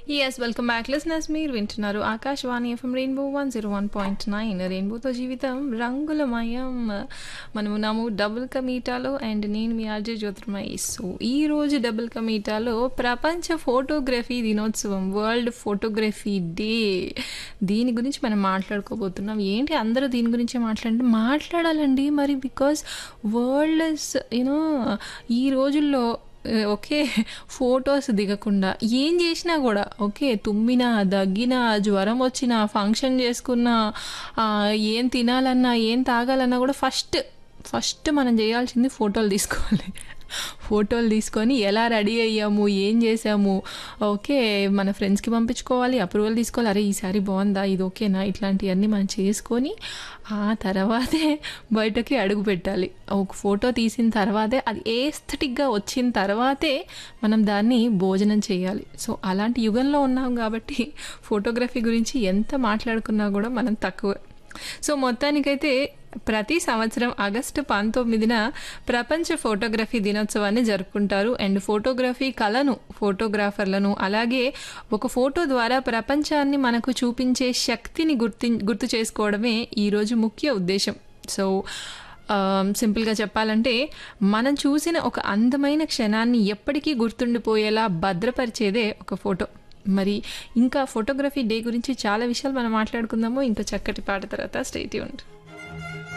yes welcome back listeners మీరు వింటున్నారు Akashvani FM rainbow one zero one point nine రెయిన్బోతో జీవితం రంగులమయం మనము నాము డబుల్ కమీటాలో అండ్ నేను మీ ఆర్జే జ్యోతిర్మయి సో ఈ రోజు డబుల్ కమీటాలో ప్రపంచ ఫోటోగ్రఫీ దినోత్సవం వరల్డ్ ఫోటోగ్రఫీ డే దీని గురించి మనం మాట్లాడుకోబోతున్నాం ఏంటి అందరూ దీని గురించి మాట్లాడండి మాట్లాడాలండి మరి బికాస్ వరల్డ్ యూనో ఈ రోజుల్లో ఓకే ఫొటోస్ దిగకుండా ఏం చేసినా కూడా ఓకే తుమ్మినా దగ్గినా జ్వరం వచ్చినా ఫంక్షన్ చేసుకున్నా ఏం తినాలన్నా ఏం తాగాలన్నా కూడా ఫస్ట్ ఫస్ట్ మనం చేయాల్సింది ఫోటోలు తీసుకోవాలి ఫోటోలు తీసుకొని ఎలా రెడీ అయ్యాము ఏం చేసాము ఓకే మన ఫ్రెండ్స్కి పంపించుకోవాలి అప్రూవల్ తీసుకోవాలి అరే ఈసారి బాగుందా ఇది ఓకేనా ఇట్లాంటివన్నీ మనం చేసుకొని ఆ తర్వాతే బయటకి అడుగు పెట్టాలి ఒక ఫోటో తీసిన తర్వాతే అది ఏస్థెటిక్గా వచ్చిన తర్వాతే మనం దాన్ని భోజనం చేయాలి సో అలాంటి యుగంలో ఉన్నాం కాబట్టి ఫోటోగ్రఫీ గురించి ఎంత మాట్లాడుకున్నా కూడా మనం తక్కువ సో మొత్తానికైతే ప్రతి సంవత్సరం ఆగస్టు పంతొమ్మిదిన ప్రపంచ ఫోటోగ్రఫీ దినోత్సవాన్ని జరుపుకుంటారు అండ్ ఫోటోగ్రఫీ కళను ఫోటోగ్రాఫర్లను అలాగే ఒక ఫోటో ద్వారా ప్రపంచాన్ని మనకు చూపించే శక్తిని గుర్తి గుర్తు చేసుకోవడమే ఈరోజు ముఖ్య ఉద్దేశం సో సింపుల్గా చెప్పాలంటే మనం చూసిన ఒక అందమైన క్షణాన్ని ఎప్పటికీ గుర్తుండిపోయేలా భద్రపరిచేదే ఒక ఫోటో మరి ఇంకా ఫోటోగ్రఫీ డే గురించి చాలా విషయాలు మనం మాట్లాడుకుందాము ఇంకా చక్కటి పాట తర్వాత స్టేట్ ఉంటు